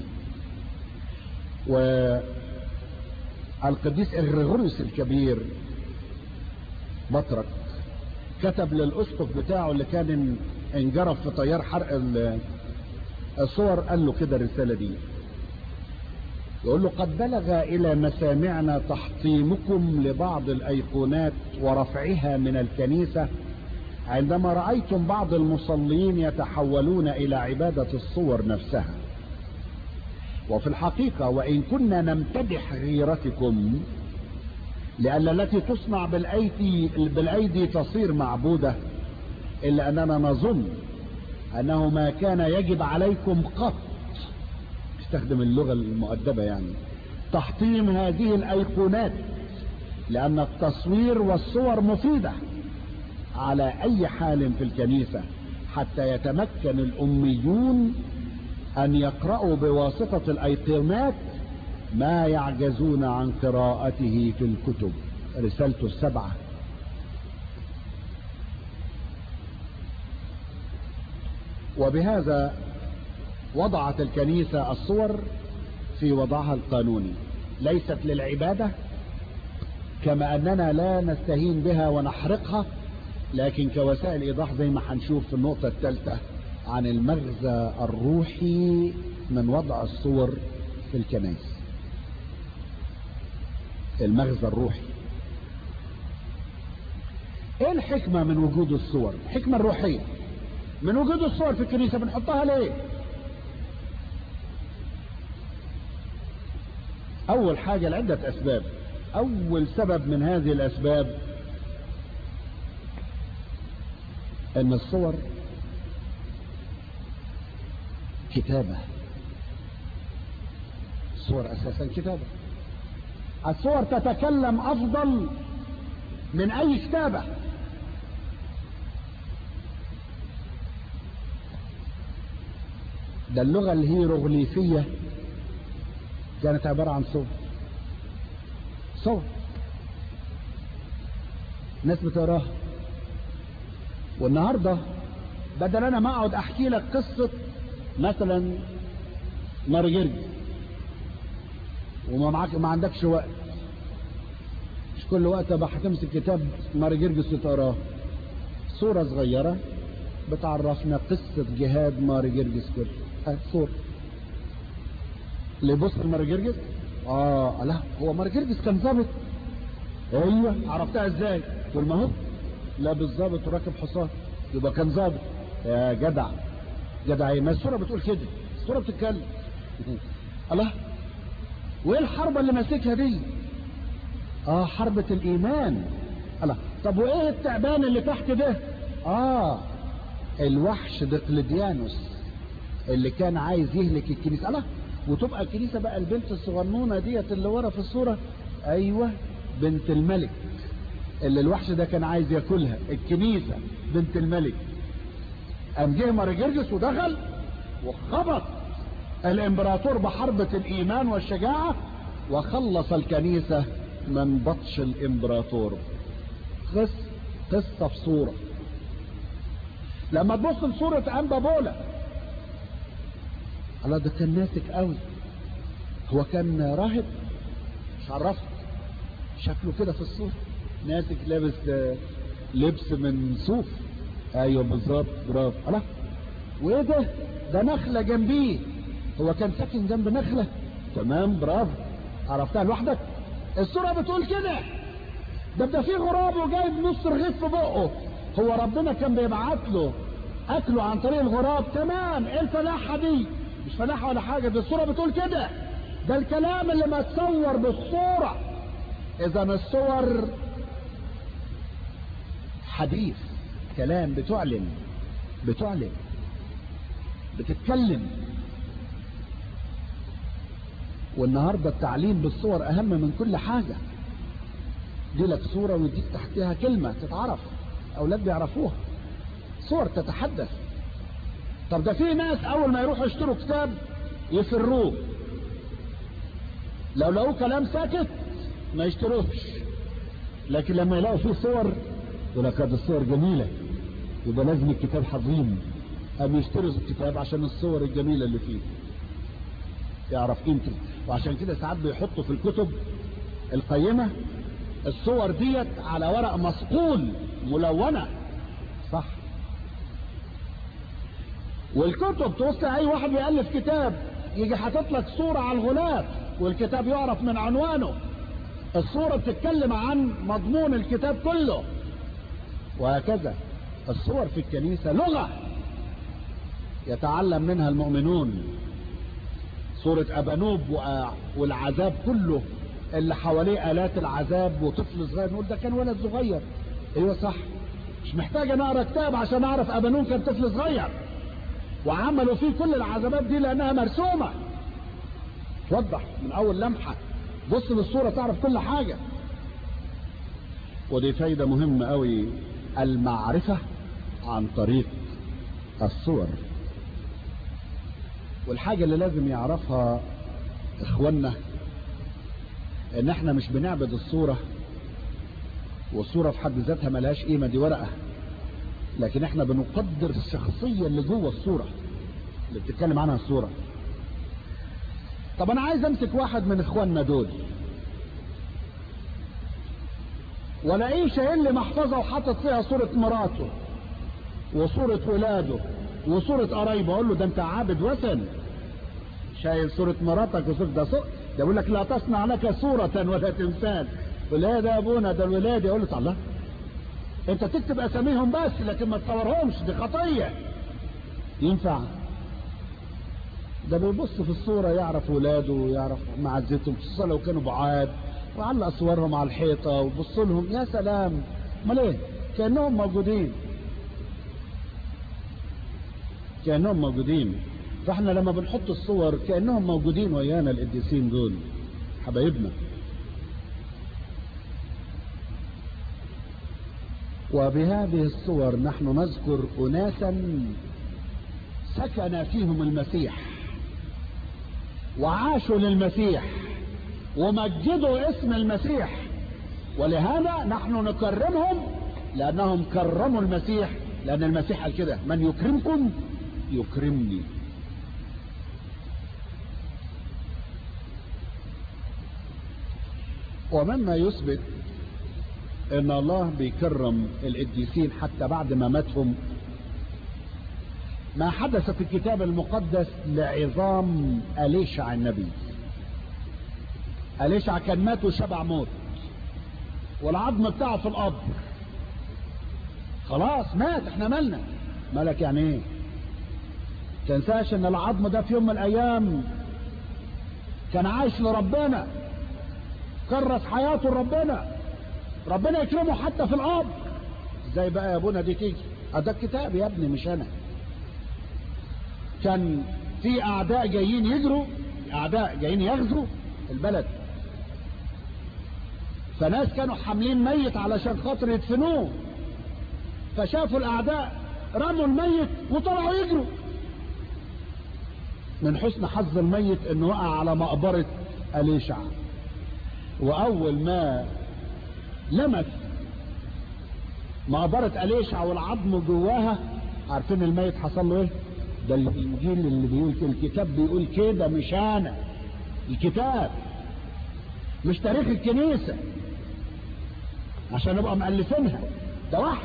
والقديس إغريغوريوس الكبير بطرك كتب للأسقف بتاعه اللي كان انجرف في طيار حرق الصور قال له كده الرسالة دي يقول له قد بلغ إلى مسامعنا تحطيمكم لبعض الأيقونات ورفعها من الكنيسة عندما رأيتم بعض المصلين يتحولون إلى عبادة الصور نفسها وفي الحقيقة وإن كنا نمتدح غيرتكم لأن التي تصنع بالأيدي, بالأيدي تصير معبودة إلا أننا نظن أنه ما كان يجب عليكم قط استخدم اللغة المؤدبة يعني تحطيم هذه الأيقونات لأن التصوير والصور مفيدة على أي حال في الكنيسة حتى يتمكن الأميون أن يقرأوا بواسطة الأيقونات ما يعجزون عن قراءته في الكتب رسالته السبعة وبهذا وضعت الكنيسة الصور في وضعها القانوني ليست للعبادة كما أننا لا نستهين بها ونحرقها لكن كوسائل إيضاح زي ما هنشوف في النقطة الثالثة عن المغزى الروحي من وضع الصور في الكنائس المغزى الروحي ايه الحكمة من وجود الصور الحكمة الروحية من وجود الصور في الكنيسة بنحطها ليه اول حاجة لعدة اسباب اول سبب من هذه الاسباب ان الصور كتابة الصور اساسا كتابة الصور تتكلم افضل من اي كتابة ده اللغة الهيروغليفية كانت عبارة عن صور صور ناس بتقراها والنهاردة بدل انا ما اقعد احكي لك قصة مثلا مرجرج وما معاك ما عندكش وقت مش كل وقت بقى هتمسك كتاب مارجرجس وتقراه صورة صغيرة بتعرفنا قصة جهاد مارجرجس كله اه صورة اللي يبص لمارجرجس اه لا هو مارجرجس كان ظابط ايوه عرفتها ازاي تقول ما هو لا بالظابط وراكب حصان يبقى كان ظابط يا جدع جدع ايه ما الصورة بتقول كده الصورة بتتكلم الله وايه الحربة اللي ماسكها دي اه حربة الايمان الله طب وايه التعبان اللي تحت ده اه الوحش دقلديانوس اللي كان عايز يهلك الكنيسة الله وتبقى الكنيسة بقى البنت الصغنونة ديت اللي ورا في الصورة ايوه بنت الملك اللي الوحش ده كان عايز ياكلها الكنيسة بنت الملك قام جه مارجرجس ودخل وخبط الامبراطور بحربة الايمان والشجاعة وخلص الكنيسة من بطش الامبراطور قصة قصة في صورة لما تبص لصورة انبا بولا الله ده كان ناسك قوي هو كان راهب مش عرفت شكله كده في الصورة ناسك لابس لبس من صوف ايوه بالظبط برافو الله وايه ده ده نخلة جنبيه هو كان ساكن جنب نخلة تمام برافو عرفتها لوحدك الصورة بتقول كده ده ده في غراب وجايب نص رغيف في بقه هو ربنا كان بيبعت له اكله عن طريق الغراب تمام ايه الفلاحة دي مش فلاحة ولا حاجة دي الصورة بتقول كده ده الكلام اللي متصور بالصورة اذا الصور حديث كلام بتعلن بتعلن بتتكلم والنهاردة التعليم بالصور اهم من كل حاجة دي لك صورة ويديك تحتها كلمة تتعرف اولاد بيعرفوها صور تتحدث طب ده في ناس اول ما يروحوا يشتروا كتاب يفروه لو لقوا كلام ساكت ما يشتروش لكن لما يلاقوا فيه صور يقول لك هذه الصور جميلة يبقى لازم الكتاب حظيم قام يشتروا الكتاب عشان الصور الجميلة اللي فيه يعرف قيمته وعشان كده ساعات بيحطوا في الكتب القيمة الصور ديت على ورق مصقول ملونة صح والكتب توصل اي واحد بيألف كتاب يجي حاطط لك صورة على الغلاف والكتاب يعرف من عنوانه الصورة بتتكلم عن مضمون الكتاب كله وهكذا الصور في الكنيسة لغة يتعلم منها المؤمنون صورة أبانوب والعذاب كله اللي حواليه آلات العذاب وطفل صغير نقول ده كان ولد صغير ايوه صح مش محتاج انا اقرا كتاب عشان اعرف ابانون كان طفل صغير وعملوا فيه كل العذابات دي لانها مرسومه توضح من اول لمحه بص للصوره تعرف كل حاجه ودي فايده مهمه قوي المعرفه عن طريق الصور والحاجه اللي لازم يعرفها اخواننا ان احنا مش بنعبد الصوره والصوره في حد ذاتها ملهاش قيمه دي ورقه لكن احنا بنقدر الشخصية اللي جوه الصورة اللي بتتكلم عنها الصورة طب انا عايز امسك واحد من اخواننا دول والاقيه شايل لي محفظه وحاطط فيها صوره مراته وصوره ولاده وصوره قرايبه اقول له ده انت عابد وثن شايل صوره مراتك وصوره ده صوره ده بيقول لك لا تصنع لك صوره ولا تمثال ولا ده ابونا ده الولاد يقول له الله انت تكتب اساميهم بس لكن ما تصورهمش دي خطيه ينفع ده بيبص في الصورة يعرف ولاده ويعرف معزتهم خصوصا لو كانوا بعاد وعلق صورهم على الحيطة وبص لهم يا سلام امال ايه كأنهم موجودين كأنهم موجودين فاحنا لما بنحط الصور كأنهم موجودين ويانا القديسين دول حبايبنا وبهذه الصور نحن نذكر أناسا سكن فيهم المسيح وعاشوا للمسيح ومجدوا اسم المسيح ولهذا نحن نكرمهم لأنهم كرموا المسيح لأن المسيح قال كده من يكرمكم يكرمني ومما يثبت ان الله بيكرم القديسين حتى بعد ما ماتهم ما حدث في الكتاب المقدس لعظام أليشع النبي أليشع كان مات وشبع موت والعظم بتاعه في القبر خلاص مات احنا مالنا مالك يعني ايه تنساش ان العظم ده في يوم من الايام كان عايش لربنا كرس حياته لربنا ربنا يكرمه حتى في القبر ازاي بقى يا ابونا دي تيجي ده الكتاب يا ابني مش انا كان في اعداء جايين يجروا اعداء جايين يغزوا البلد فناس كانوا حاملين ميت علشان خاطر يدفنوه فشافوا الاعداء رموا الميت وطلعوا يجروا من حسن حظ الميت انه وقع على مقبرة اليشع واول ما لمس مقبرة اليشع والعظم جواها عارفين الميت حصل له ايه ده الانجيل اللي بيقول كده الكتاب بيقول كده مش انا الكتاب مش تاريخ الكنيسة عشان نبقى مؤلفينها ده وحش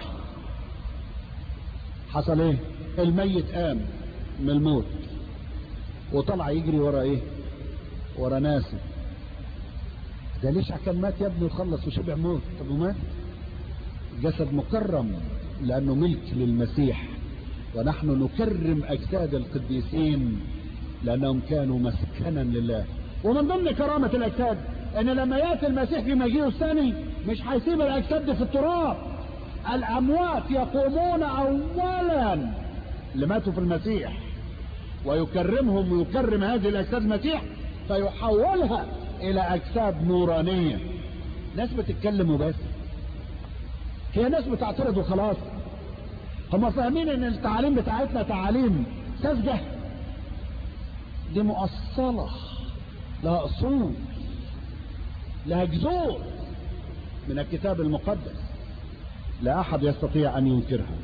حصل ايه الميت قام من الموت وطلع يجري ورا ايه ورا ناسه ده ليش كان مات يا ابني وخلص وشبع موت طب ومات جسد مكرم لانه ملك للمسيح ونحن نكرم اجساد القديسين لانهم كانوا مسكنا لله ومن ضمن كرامة الاجساد ان لما ياتي المسيح في مجيئه الثاني مش هيسيب الاجساد دي في التراب الاموات يقومون اولا اللي ماتوا في المسيح ويكرمهم ويكرم هذه الاجساد المسيح فيحولها الى اجساد نورانية ناس بتتكلم وبس هي ناس بتعترض وخلاص هم فاهمين ان التعاليم بتاعتنا تعاليم ساذجة دي مؤصلة لها اصول لها جذور من الكتاب المقدس لا احد يستطيع ان ينكرها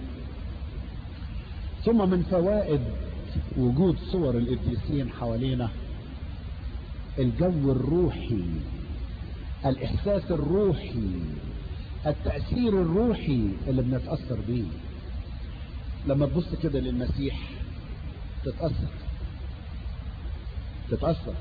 ثم من فوائد وجود صور القديسين حوالينا الجو الروحي الاحساس الروحي التأثير الروحي اللي بنتأثر بيه لما تبص كده للمسيح تتأثر تتأثر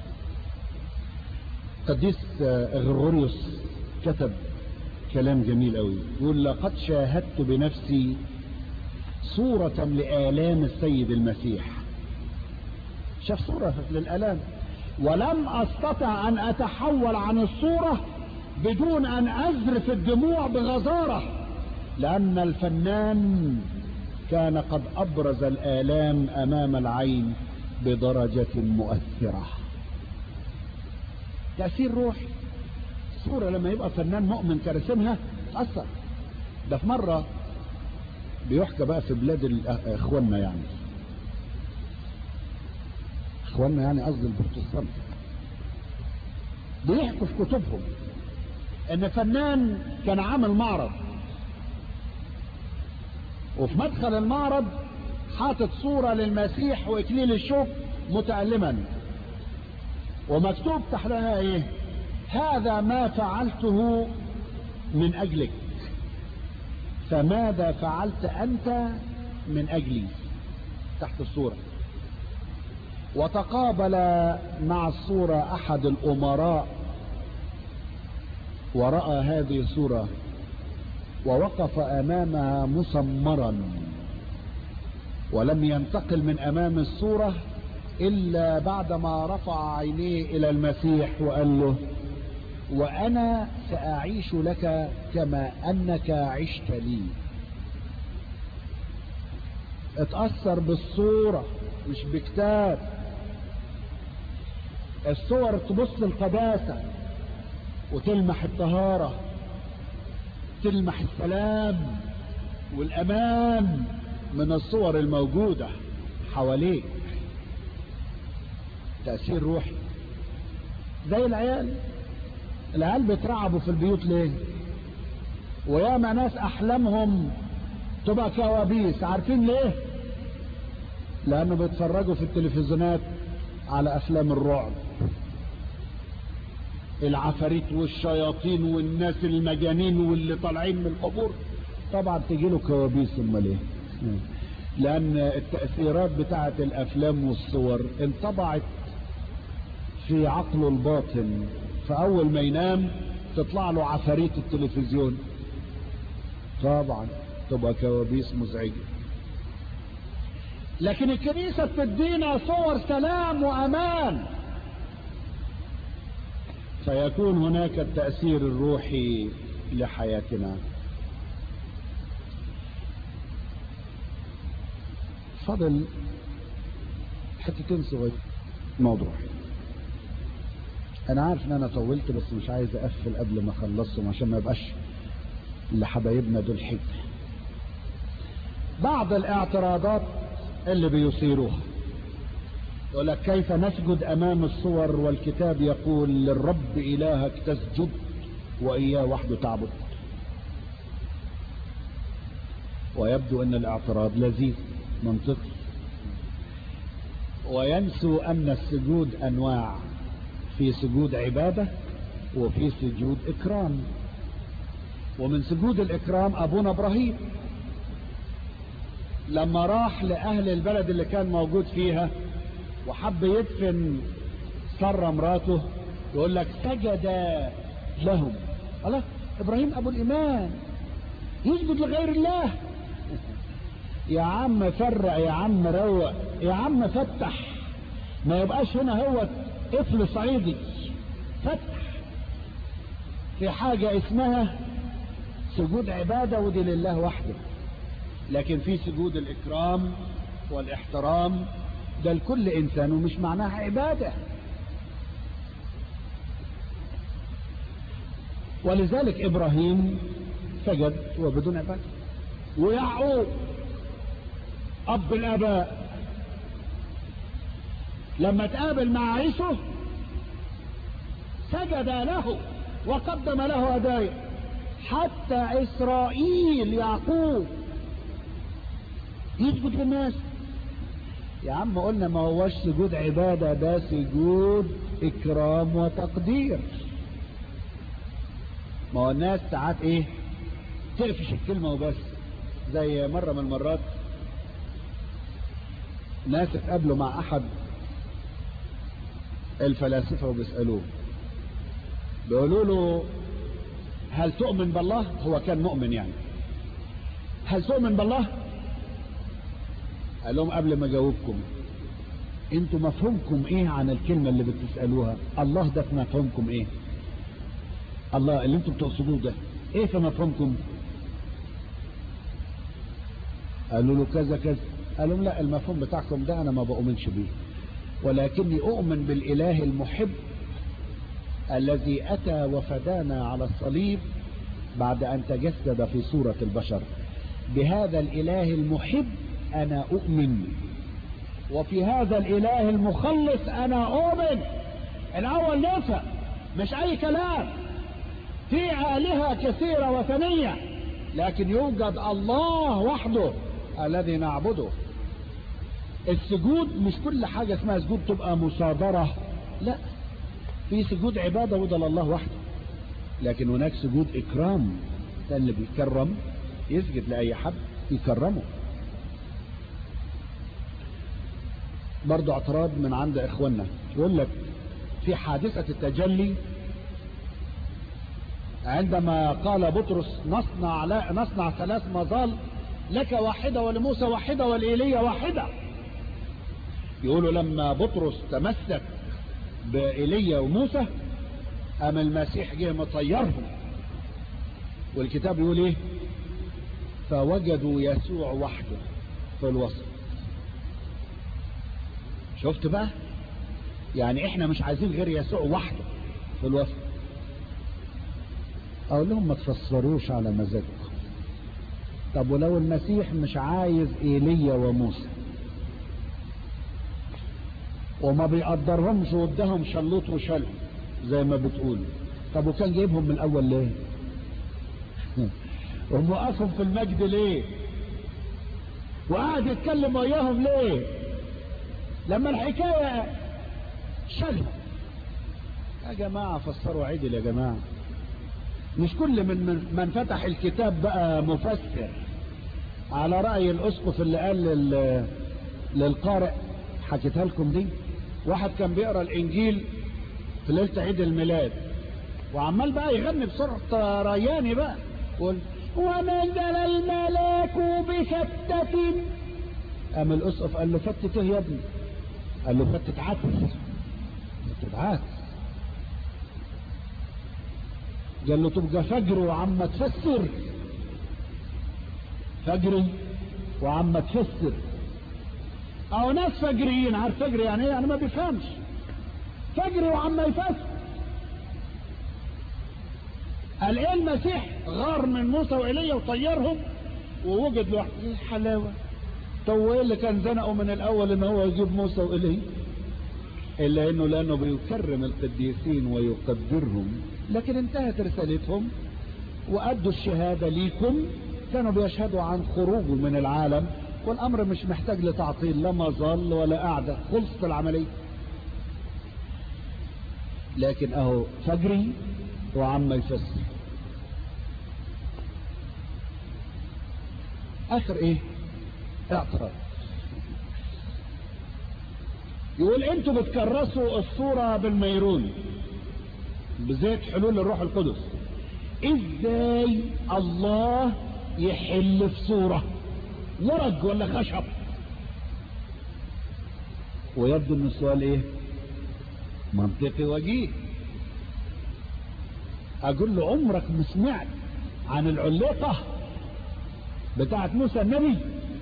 قديس غرغوريوس كتب كلام جميل قوي يقول لقد شاهدت بنفسي صورة لآلام السيد المسيح شاف صورة للآلام ولم استطع ان اتحول عن الصورة بدون ان ازرف الدموع بغزارة لان الفنان كان قد ابرز الالام امام العين بدرجة مؤثرة تأثير روحي الصورة لما يبقى فنان مؤمن كرسمها تأثر ده في مرة بيحكى بقى في بلاد اخواننا يعني اخواننا يعني قصدي البروتستانت بيحكوا في كتبهم ان فنان كان عامل معرض وفي مدخل المعرض حاطط صورة للمسيح واكليل الشوك متألما ومكتوب تحتها ايه هذا ما فعلته من اجلك فماذا فعلت انت من اجلي تحت الصورة وتقابل مع الصورة احد الامراء ورأى هذه الصورة ووقف امامها مسمرا ولم ينتقل من امام الصورة الا بعدما رفع عينيه الى المسيح وقال له وانا ساعيش لك كما انك عشت لي اتأثر بالصورة مش بكتاب الصور تبص القداسة وتلمح الطهارة تلمح السلام والامان من الصور الموجودة حواليك تأثير روحي زي العيال العيال بيترعبوا في البيوت ليه وياما ناس احلامهم تبقى كوابيس عارفين ليه لانه بيتفرجوا في التلفزيونات على افلام الرعب العفاريت والشياطين والناس المجانين واللي طالعين من القبور طبعا تجي له كوابيس امال ايه لان التاثيرات بتاعه الافلام والصور انطبعت في عقله الباطن فاول ما ينام تطلع له عفاريت التلفزيون طبعا تبقى كوابيس مزعجه لكن الكنيسه بتدينا صور سلام وامان فيكون هناك التاثير الروحي لحياتنا فضل حتتين صغير موضوع انا عارف ان انا طولت بس مش عايز اقفل قبل ما اخلصهم عشان ما يبقاش لحبايبنا دول حجه بعض الاعتراضات اللي بيثيروها يقول لك كيف نسجد امام الصور والكتاب يقول للرب الهك تسجد واياه وحده تعبد ويبدو ان الاعتراض لذيذ منطقي وينسوا ان السجود انواع في سجود عبادة وفي سجود اكرام ومن سجود الاكرام ابونا ابراهيم لما راح لاهل البلد اللي كان موجود فيها وحب يدفن سر مراته يقول لك سجد لهم الله ابراهيم ابو الايمان يسجد لغير الله يا عم فرق يا عم روق يا عم فتح ما يبقاش هنا هو طفل صعيدي فتح في حاجة اسمها سجود عبادة ودي لله وحده لكن في سجود الإكرام والاحترام ده لكل إنسان ومش معناها عبادة ولذلك إبراهيم سجد وبدون عبادة ويعقوب أب الآباء لما تقابل مع عيسو سجد له وقدم له هدايا حتى إسرائيل يعقوب يسجد للناس يا عم قلنا ما هوش سجود عبادة ده سجود إكرام وتقدير ما هو الناس ساعات إيه تقفش الكلمة وبس زي مرة من المرات ناس اتقابلوا مع أحد الفلاسفة وبيسألوه بيقولوا له هل تؤمن بالله هو كان مؤمن يعني هل تؤمن بالله قال لهم قبل ما اجاوبكم انتوا مفهومكم ايه عن الكلمة اللي بتسألوها الله ده في مفهومكم ايه الله اللي انتوا بتقصدوه ده ايه في مفهومكم قالوا له كذا كذا قالوا لهم لا المفهوم بتاعكم ده انا ما بؤمنش بيه ولكني اؤمن بالاله المحب الذي اتى وفدانا على الصليب بعد ان تجسد في صورة البشر بهذا الاله المحب انا اؤمن وفي هذا الاله المخلص انا اؤمن الاول نفع مش اي كلام في الهة كثيرة وثنية لكن يوجد الله وحده الذي نعبده السجود مش كل حاجة اسمها سجود تبقى مصادرة لا في سجود عبادة وده لله وحده لكن هناك سجود إكرام ده اللي بيكرم يسجد لأي حد يكرمه برضو اعتراض من عند إخواننا يقول لك في حادثة التجلي عندما قال بطرس نصنع, لا نصنع ثلاث مظال لك واحدة ولموسى واحدة والإيلية واحدة يقولوا لما بطرس تمسك بإيليا وموسى أم المسيح جه مطيرهم والكتاب يقول ايه فوجدوا يسوع وحده في الوسط شفت بقى يعني احنا مش عايزين غير يسوع وحده في الوسط اقول لهم ما تفسروش على مزاجكم طب ولو المسيح مش عايز ايليا وموسى وما بيقدرهمش وادهم شلوط وشل زي ما بتقول طب وكان جايبهم من الاول ليه وموقفهم في المجد ليه وقعد يتكلم وياهم ليه لما الحكاية شلهم يا جماعة فسروا عدل يا جماعة مش كل من من فتح الكتاب بقى مفسر على رأي الأسقف اللي قال لل... للقارئ حكيتها لكم دي واحد كان بيقرا الإنجيل في ليلة عيد الميلاد وعمال بقى يغني بسرعة رياني بقى يقول ونزل الملاك بفتة قام الأسقف قال له فتة ايه يا ابني قال له فتة عدس فتة عدس قال له تبقى فجر وعم تفسر فجري وعم تفسر او ناس فجريين عارف فجر يعني ايه يعني ما بيفهمش فجري وعم يفسر قال ايه المسيح غار من موسى وإيليا وطيرهم ووجد لوحده ايه الحلاوة طب وايه اللي كان زنقه من الاول ان هو يجيب موسى وإيليا الا انه لانه بيكرم القديسين ويقدرهم لكن انتهت رسالتهم وادوا الشهادة ليكم كانوا بيشهدوا عن خروجه من العالم والامر مش محتاج لتعطيل لا مظل ولا قعدة خلصت العملية لكن اهو فجري وعم يفسر اخر ايه اعتراض يقول انتوا بتكرسوا الصورة بالميرون بزيت حلول الروح القدس ازاي الله يحل في صورة ورق ولا خشب ويبدو ان السؤال ايه منطقي وجيه اقول له عمرك ما سمعت عن العليقة بتاعت موسى النبي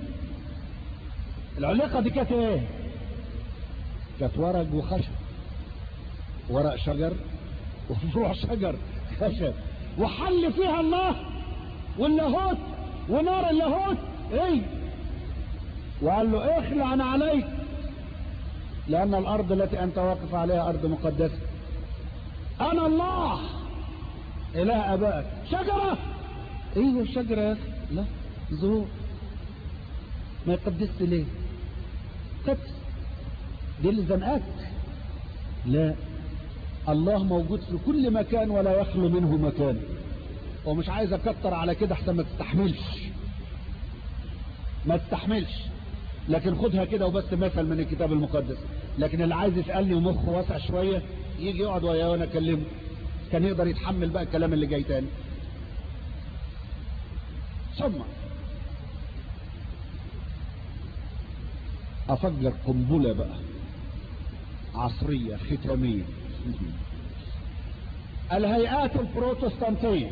العليقة دي كانت ايه كانت ورق وخشب ورق شجر وفروع شجر خشب وحل فيها الله واللاهوت ونار اللاهوت ايه وقال له اخلع عليك لان الارض التي انت واقف عليها ارض مقدسة انا الله اله ابائك شجرة ايوه الشجرة يا اخي لا زهور ما يقدس ليه قدس دي اللي زنقاك لا الله موجود في كل مكان ولا يخلو منه مكان ومش عايز اكتر على كده احسن ما تستحملش ما تستحملش لكن خدها كده وبس مثل من الكتاب المقدس لكن اللي عايز يسألني ومخه واسع شوية يجي يقعد وياه وانا اكلمه كان يقدر يتحمل بقى الكلام اللي جاي تاني ثم افجر قنبلة بقى عصرية ختامية الهيئات البروتستانتية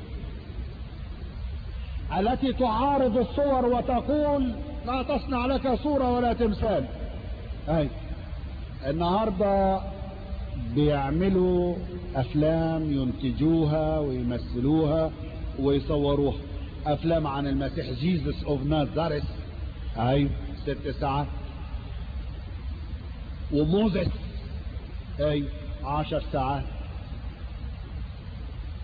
التي تعارض الصور وتقول لا تصنع لك صورة ولا تمثال اي النهاردة بيعملوا افلام ينتجوها ويمثلوها ويصوروها افلام عن المسيح جيزس اوف نازاريس اي ست ساعات وموزس اي عشر ساعات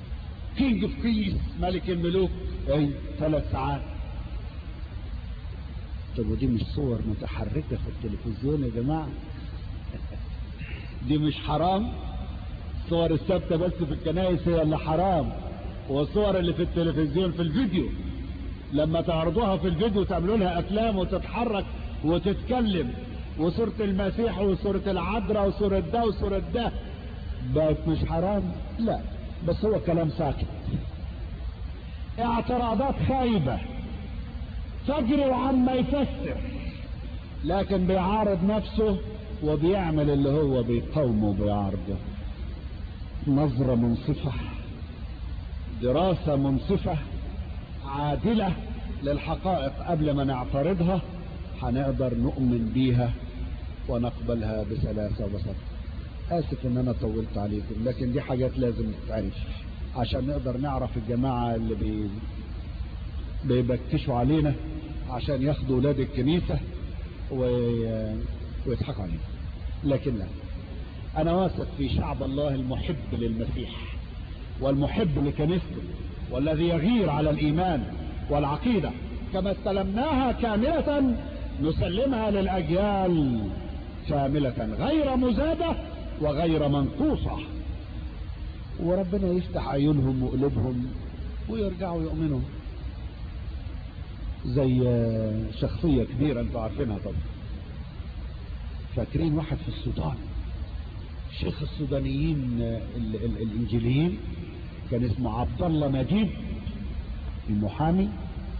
كينج اوف كيس ملك الملوك اي ثلاث ساعات طب ودي مش صور متحركة في التلفزيون يا جماعة دي مش حرام الصور الثابتة بس في الكنائس هي اللي حرام والصور اللي في التلفزيون في الفيديو لما تعرضوها في الفيديو تعملوا لها افلام وتتحرك وتتكلم وصورة المسيح وصورة العذراء وصورة ده وصورة ده بقت مش حرام لا بس هو كلام ساكت اعتراضات خايبة تجري عما يفسر لكن بيعارض نفسه وبيعمل اللي هو بيقاومه وبيعارضه نظرة منصفة دراسة منصفة عادلة للحقائق قبل ما نعترضها هنقدر نؤمن بيها ونقبلها بسلاسة وبساطة آسف إن أنا طولت عليكم لكن دي حاجات لازم تتعرف عشان نقدر نعرف الجماعة اللي بي... بيبكشوا علينا عشان ياخدوا ولاد الكنيسة وي... ويضحكوا علينا لكن لا أنا واثق في شعب الله المحب للمسيح والمحب لكنيسته والذي يغير على الإيمان والعقيدة كما استلمناها كاملة نسلمها للأجيال كاملة غير مزادة وغير منقوصة وربنا يفتح عيونهم وقلوبهم ويرجعوا يؤمنوا زي شخصية كبيرة انتوا عارفينها طبعا فاكرين واحد في السودان شيخ السودانيين ال ال الانجيليين كان اسمه عبد الله نجيب المحامي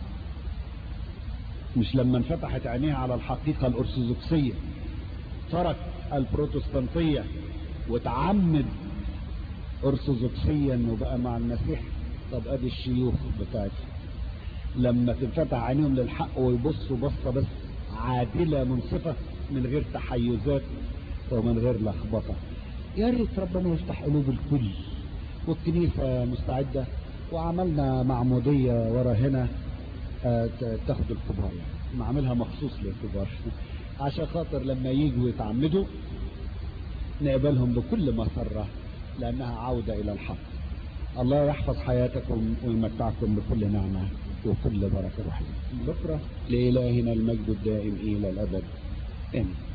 مش لما انفتحت عينيه على الحقيقة الأرثوذكسية ترك البروتستانتية وتعمد أرثوذكسيا وبقى مع المسيح طب ادي الشيوخ بتاعتي لما تنفتح عينيهم للحق ويبصوا بصة بس عادلة منصفة من غير تحيزات ومن غير لخبطة يا ريت ربنا يفتح قلوب الكل والكنيسة مستعدة وعملنا معمودية ورا هنا آه تاخد الكبار يعني نعملها مخصوص للكبار عشان خاطر لما يجوا يتعمدوا نقبلهم بكل مسرة لأنها عودة إلى الحق الله يحفظ حياتكم ويمتعكم بكل نعمة وكل بركة روحية بكرة لإلهنا المجد الدائم إلى الأبد آمين